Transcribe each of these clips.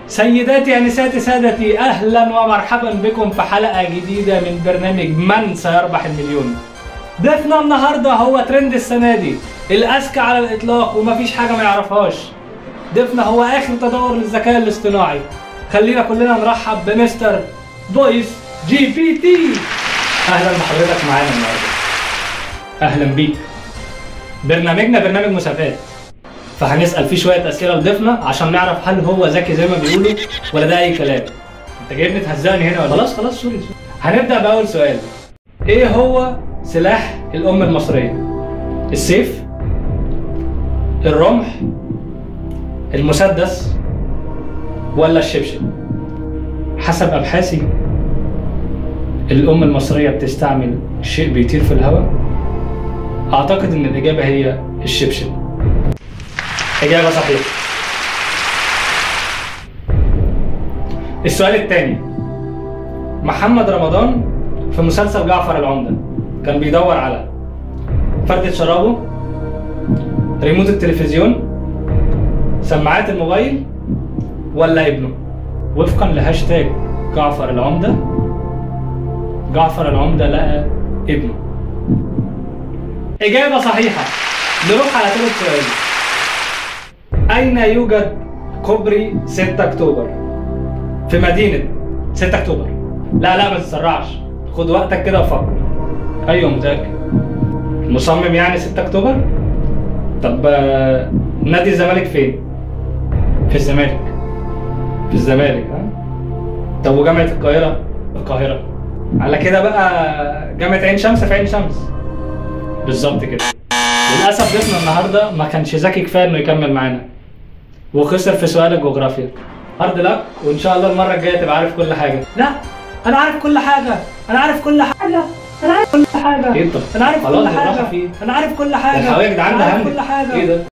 سيداتي انساتي سادتي اهلا ومرحبا بكم في حلقه جديده من برنامج من سيربح المليون ضيفنا النهارده هو ترند السنه دي الاذكى على الاطلاق ومفيش حاجه ما يعرفهاش ضيفنا هو اخر تطور للذكاء الاصطناعي خلينا كلنا نرحب بمستر فويس جي بي تي اهلا بحضرتك معانا النهارده اهلا بيك برنامجنا برنامج مسابقات فهنسال فيه شويه اسئله لضيفنا عشان نعرف هل هو ذكي زي ما بيقولوا ولا ده اي كلام انت جايبني تهزقني هنا ولا خلاص خلاص سوري سوري. هنبدا باول سؤال ايه هو سلاح الام المصريه السيف الرمح المسدس ولا الشبشب حسب ابحاثي الام المصريه بتستعمل شيء بيطير في الهواء اعتقد ان الاجابه هي الشبشب إجابة صحيحة. السؤال الثاني محمد رمضان في مسلسل جعفر العمدة كان بيدور على فردة شرابه ريموت التلفزيون سماعات الموبايل ولا ابنه وفقا لهاشتاج جعفر العمدة جعفر العمدة لقى ابنه إجابة صحيحة نروح على ثالث سؤال أين يوجد كوبري 6 أكتوبر؟ في مدينة 6 أكتوبر. لا لا ما تتسرعش، خد وقتك كده وفكر. أيوه متأكد. مصمم يعني 6 أكتوبر؟ طب آه، نادي الزمالك فين؟ في الزمالك. في الزمالك ها؟ طب وجامعة القاهرة؟ في القاهرة. على كده بقى جامعة عين شمس في عين شمس. بالظبط كده. للأسف ضيفنا النهارده ما كانش ذكي كفاية إنه يكمل معانا. وخسر في سؤال الجغرافيا هارد لك وان شاء الله المره الجايه تبقى عارف كل حاجه لا انا عارف كل حاجه انا عارف كل حاجه انا عارف كل حاجه ايه طب انا عارف خلاص كل بالراحة حاجه فيه. انا عارف كل حاجه الحقيقة يا جدعان أنا ده عارف هم كل حاجه ايه ده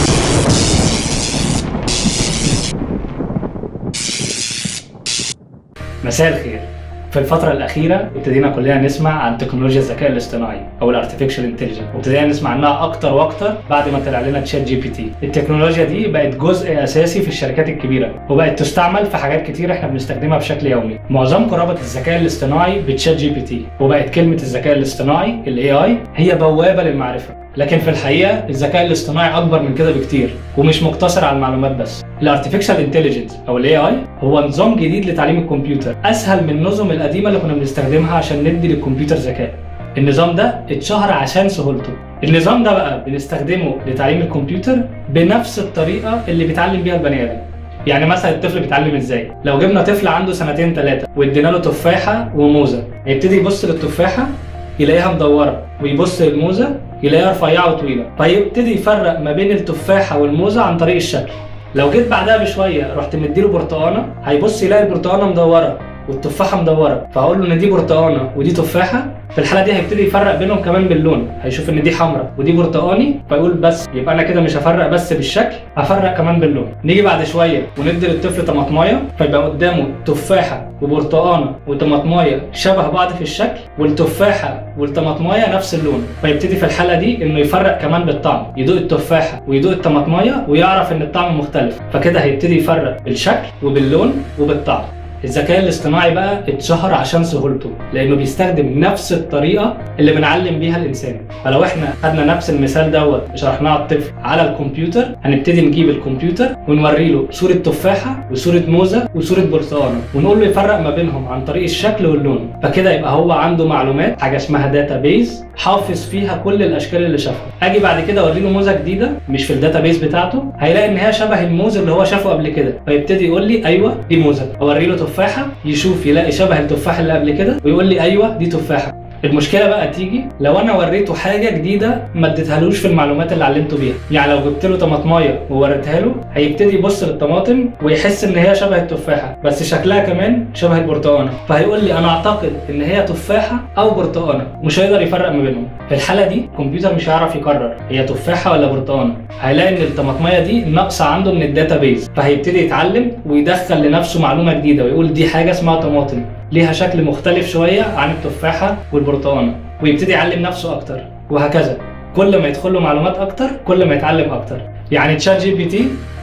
مساء الخير في الفترة الأخيرة ابتدينا كلنا نسمع عن تكنولوجيا الذكاء الاصطناعي أو الارتفيشال انتليجنس وابتدينا نسمع عنها أكتر وأكتر بعد ما طلع لنا تشات جي بي تي التكنولوجيا دي بقت جزء أساسي في الشركات الكبيرة وبقت تستعمل في حاجات كتير احنا بنستخدمها بشكل يومي معظمكم ربط الذكاء الاصطناعي بتشات جي بي تي وبقت كلمة الذكاء الاصطناعي الاي اي هي بوابة للمعرفة لكن في الحقيقه الذكاء الاصطناعي اكبر من كده بكتير ومش مقتصر على المعلومات بس الارتفيشال انتليجنس او الاي اي هو نظام جديد لتعليم الكمبيوتر اسهل من النظم القديمه اللي كنا بنستخدمها عشان ندي للكمبيوتر ذكاء النظام ده اتشهر عشان سهولته النظام ده بقى بنستخدمه لتعليم الكمبيوتر بنفس الطريقه اللي بيتعلم بيها البني ادم يعني مثلا الطفل بيتعلم ازاي لو جبنا طفل عنده سنتين ثلاثه وادينا له تفاحه وموزه هيبتدي يبص للتفاحه يلاقيها مدوره ويبص للموزه يلاقيها رفيعه وطويله فيبتدي يفرق ما بين التفاحه والموزه عن طريق الشكل لو جيت بعدها بشويه رحت مديله برتقانه هيبص يلاقي البرتقانه مدوره والتفاحه مدوره فهقول له ان دي برتقانه ودي تفاحه في الحاله دي هيبتدي يفرق بينهم كمان باللون هيشوف ان دي حمراء ودي برتقاني فيقول بس يبقى انا كده مش هفرق بس بالشكل هفرق كمان باللون نيجي بعد شويه وندي للطفل طماطمايه فيبقى قدامه تفاحه وبرتقانه وطماطمايه شبه بعض في الشكل والتفاحه والطماطمايه نفس اللون فيبتدي في الحاله دي انه يفرق كمان بالطعم يدوق التفاحه ويدوق الطماطمايه ويعرف ان الطعم مختلف فكده هيبتدي يفرق بالشكل وباللون وبالطعم الذكاء الاصطناعي بقى اتشهر عشان سهولته لانه بيستخدم نفس الطريقه اللي بنعلم بيها الانسان فلو احنا خدنا نفس المثال دوت وشرحناه على الطفل على الكمبيوتر هنبتدي نجيب الكمبيوتر ونوري له صوره تفاحه وصوره موزه وصوره برتقانه ونقول له يفرق ما بينهم عن طريق الشكل واللون فكده يبقى هو عنده معلومات حاجه اسمها داتا بيز حافظ فيها كل الاشكال اللي شافها اجي بعد كده اوري له موزه جديده مش في الداتا بيز بتاعته هيلاقي ان هي شبه الموز اللي هو شافه قبل كده فيبتدي يقول لي ايوه دي موزه اوري له تفاحه يشوف يلاقي شبه التفاح اللي قبل كده ويقول لي ايوه دي تفاحه المشكله بقى تيجي لو انا وريته حاجه جديده ما اديتهالوش في المعلومات اللي علمته بيها يعني لو جبت له طماطمايه ووريتها له هيبتدي يبص للطماطم ويحس ان هي شبه التفاحه بس شكلها كمان شبه البرتقانه فهيقول لي انا اعتقد ان هي تفاحه او برتقانه مش هيقدر يفرق ما بينهم في الحاله دي الكمبيوتر مش هيعرف يقرر هي تفاحه ولا برتقانه هيلاقي ان الطماطمايه دي ناقصه عنده من الداتا بيز فهيبتدي يتعلم ويدخل لنفسه معلومه جديده ويقول دي حاجه اسمها طماطم ليها شكل مختلف شويه عن التفاحه والبرتقانه ويبتدي يعلم نفسه اكتر وهكذا كل ما يدخل له معلومات اكتر كل ما يتعلم اكتر يعني تشات جي بي تي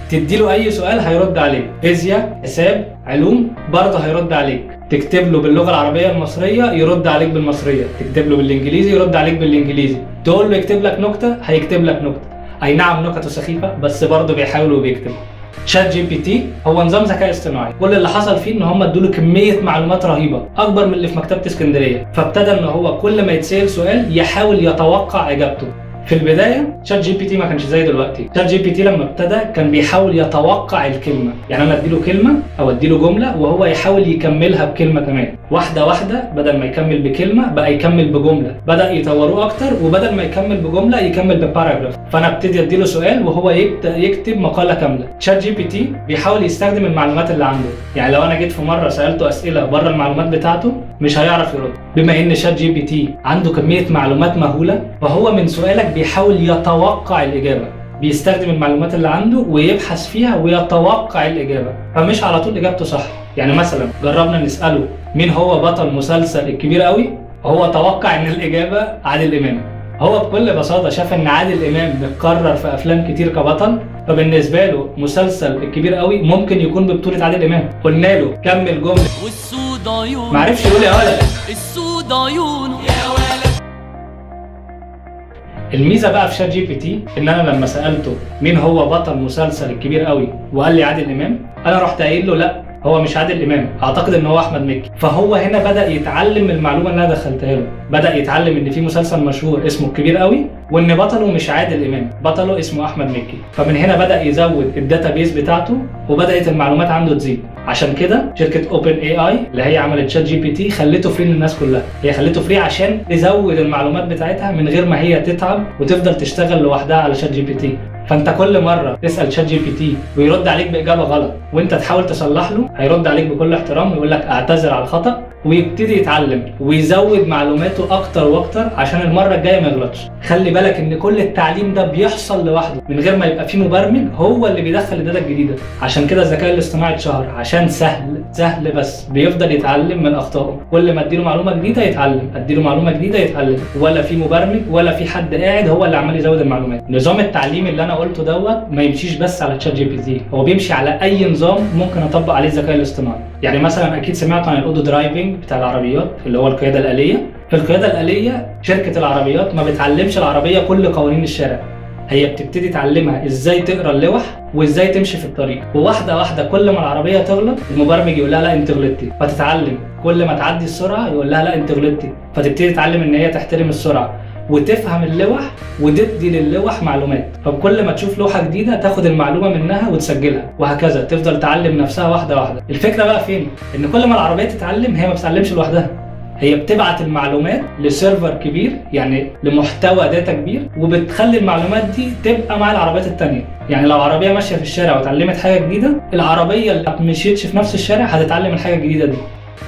تديله اي سؤال هيرد عليك فيزياء حساب علوم برضه هيرد عليك تكتب له باللغه العربيه المصريه يرد عليك بالمصريه تكتب له بالانجليزي يرد عليك بالانجليزي تقول له يكتب لك نكته هيكتب لك نكته اي نعم نكته سخيفه بس برضه بيحاول وبيكتب شات جي بي تي هو نظام ذكاء اصطناعي كل اللي حصل فيه ان هم ادوا له كميه معلومات رهيبه اكبر من اللي في مكتبه اسكندريه فابتدى ان هو كل ما يتسال سؤال يحاول يتوقع اجابته في البدايه شات جي بي تي ما كانش زي دلوقتي شات جي بي تي لما ابتدى كان بيحاول يتوقع الكلمه يعني انا اديله كلمه او اديله جمله وهو يحاول يكملها بكلمه كمان واحده واحده بدل ما يكمل بكلمه بقى يكمل بجمله بدا يطوروه اكتر وبدل ما يكمل بجمله يكمل بباراجراف فانا ابتدي اديله سؤال وهو يبدا يكتب مقاله كامله شات جي بي تي بيحاول يستخدم المعلومات اللي عنده يعني لو انا جيت في مره سالته اسئله بره المعلومات بتاعته مش هيعرف يرد بما ان شات جي بي تي عنده كميه معلومات مهوله فهو من سؤالك بيحاول يتوقع الاجابه بيستخدم المعلومات اللي عنده ويبحث فيها ويتوقع الاجابه فمش على طول اجابته صح يعني مثلا جربنا نساله مين هو بطل مسلسل الكبير قوي هو توقع ان الاجابه عادل امام هو بكل بساطة شاف إن عادل إمام متكرر في أفلام كتير كبطل فبالنسبة له مسلسل الكبير قوي ممكن يكون ببطولة عادل إمام قلنا له كمل جملة والسود عيونه معرفش يقول يا ولد السود عيونه يا ولد الميزه بقى في شات جي بي تي ان انا لما سالته مين هو بطل مسلسل الكبير قوي وقال لي عادل امام انا رحت قايل له لا هو مش عادل امام اعتقد ان هو احمد مكي فهو هنا بدا يتعلم من المعلومه اللي انا دخلتها له بدا يتعلم ان في مسلسل مشهور اسمه الكبير قوي وان بطله مش عادل امام بطله اسمه احمد مكي فمن هنا بدا يزود الداتا بيز بتاعته وبدات المعلومات عنده تزيد عشان كده شركه اوبن اي اي اللي هي عملت شات جي بي تي خلته فري للناس كلها هي خلته فري عشان تزود المعلومات بتاعتها من غير ما هي تتعب وتفضل تشتغل لوحدها على شات جي بي تي فانت كل مره تسال شات جي بي تي ويرد عليك باجابه غلط وانت تحاول تصلح له هيرد عليك بكل احترام ويقول لك اعتذر على الخطا ويبتدي يتعلم ويزود معلوماته اكتر واكتر عشان المره الجايه ما يغلطش خلي بالك ان كل التعليم ده بيحصل لوحده من غير ما يبقى فيه مبرمج هو اللي بيدخل الداتا الجديده عشان كده الذكاء الاصطناعي اتشهر عشان سهل سهل بس بيفضل يتعلم من اخطائه كل ما اديله معلومه جديده يتعلم اديله معلومه جديده يتعلم ولا في مبرمج ولا في حد قاعد هو اللي عمال يزود المعلومات نظام التعليم اللي انا قلته دوت ما يمشيش بس على تشات جي بي تي هو بيمشي على اي نظام ممكن اطبق عليه الذكاء الاصطناعي يعني مثلا اكيد سمعت عن الاودو درايفنج بتاع العربيات اللي هو القياده الاليه في القياده الاليه شركه العربيات ما بتعلمش العربيه كل قوانين الشارع هي بتبتدي تعلمها ازاي تقرا اللوح وازاي تمشي في الطريق وواحده واحده كل ما العربيه تغلط المبرمج يقول لها لا انت غلطتي فتتعلم كل ما تعدي السرعه يقول لها لا انت غلطتي فتبتدي تتعلم ان هي تحترم السرعه وتفهم اللوح وتدي للوح معلومات فكل ما تشوف لوحه جديده تاخد المعلومه منها وتسجلها وهكذا تفضل تعلم نفسها واحده واحده الفكره بقى فين ان كل ما العربيه تتعلم هي ما بتتعلمش لوحدها هي بتبعت المعلومات لسيرفر كبير يعني لمحتوى داتا كبير وبتخلي المعلومات دي تبقى مع العربيات التانية يعني لو عربية ماشية في الشارع وتعلمت حاجة جديدة العربية اللي ما مشيتش في نفس الشارع هتتعلم الحاجة الجديدة دي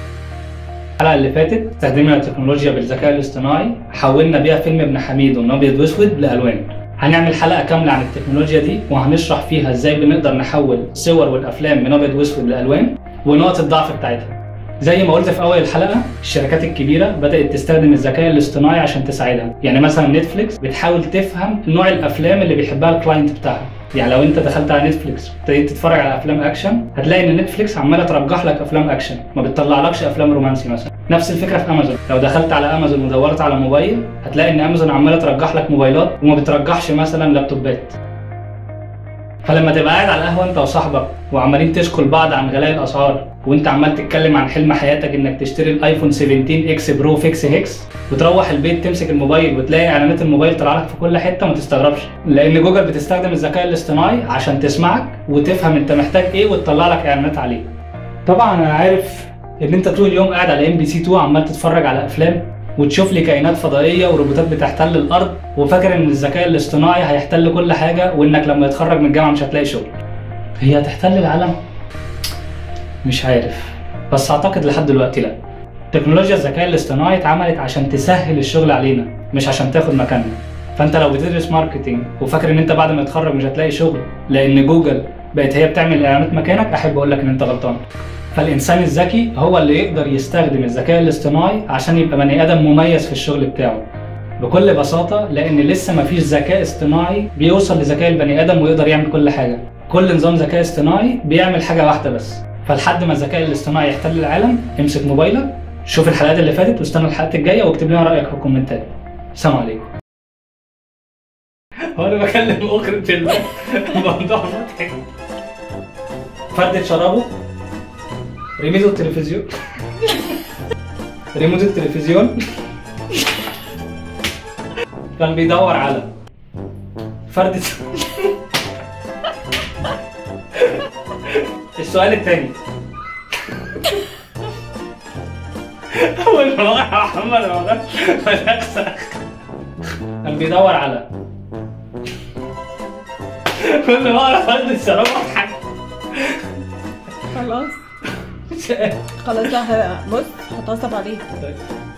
الحلقة اللي فاتت استخدمنا التكنولوجيا بالذكاء الاصطناعي حولنا بيها فيلم ابن حميد من ابيض واسود لالوان هنعمل حلقة كاملة عن التكنولوجيا دي وهنشرح فيها ازاي بنقدر نحول الصور والافلام من ابيض واسود لالوان ونقط الضعف بتاعتها زي ما قلت في اول الحلقه الشركات الكبيره بدات تستخدم الذكاء الاصطناعي عشان تساعدها يعني مثلا نتفليكس بتحاول تفهم نوع الافلام اللي بيحبها الكلاينت بتاعها يعني لو انت دخلت على نتفليكس وابتديت تتفرج على افلام اكشن هتلاقي ان نتفليكس عماله ترجح لك افلام اكشن ما بتطلعلكش افلام رومانسي مثلا نفس الفكره في امازون لو دخلت على امازون ودورت على موبايل هتلاقي ان امازون عماله ترجح لك موبايلات وما بترجحش مثلا لابتوبات فلما تبقى قاعد على القهوه انت وصاحبك وعمالين تشكل بعض عن غلاء الاسعار وانت عمال تتكلم عن حلم حياتك انك تشتري الايفون 17 اكس برو فيكس هيكس وتروح البيت تمسك الموبايل وتلاقي اعلانات الموبايل طالعه لك في كل حته ما تستغربش لان جوجل بتستخدم الذكاء الاصطناعي عشان تسمعك وتفهم انت محتاج ايه وتطلع لك اعلانات عليه طبعا انا عارف ان انت طول اليوم قاعد على ام بي سي 2 عمال تتفرج على افلام وتشوف لي كائنات فضائيه وروبوتات بتحتل الارض وفاكر ان الذكاء الاصطناعي هيحتل كل حاجه وانك لما يتخرج من الجامعه مش هتلاقي شغل هي هتحتل العالم مش عارف بس اعتقد لحد دلوقتي لا تكنولوجيا الذكاء الاصطناعي اتعملت عشان تسهل الشغل علينا مش عشان تاخد مكاننا فانت لو بتدرس ماركتينج وفاكر ان انت بعد ما تتخرج مش هتلاقي شغل لان جوجل بقت هي بتعمل اعلانات مكانك احب اقول لك ان انت غلطان فالانسان الذكي هو اللي يقدر يستخدم الذكاء الاصطناعي عشان يبقى بني ادم مميز في الشغل بتاعه بكل بساطه لان لسه ما فيش ذكاء اصطناعي بيوصل لذكاء البني ادم ويقدر يعمل كل حاجه كل نظام ذكاء اصطناعي بيعمل حاجه واحده بس فلحد ما الذكاء الاصطناعي يحتل العالم امسك موبايلك شوف الحلقات اللي فاتت واستنى الحلقات الجايه واكتب لنا رايك في الكومنتات سلام عليكم هو انا بكلم اخرة بالله الموضوع مضحك فردة شرابه ريموت التلفزيون ريموت التلفزيون كان بيدور على فردة السؤال الثاني أول ما وقع محمد رمضان فنكسر كان بيدور على كل ما اقرا فرد الشراب اضحك خلاص خلاص لا ه- بص هتعصب عليه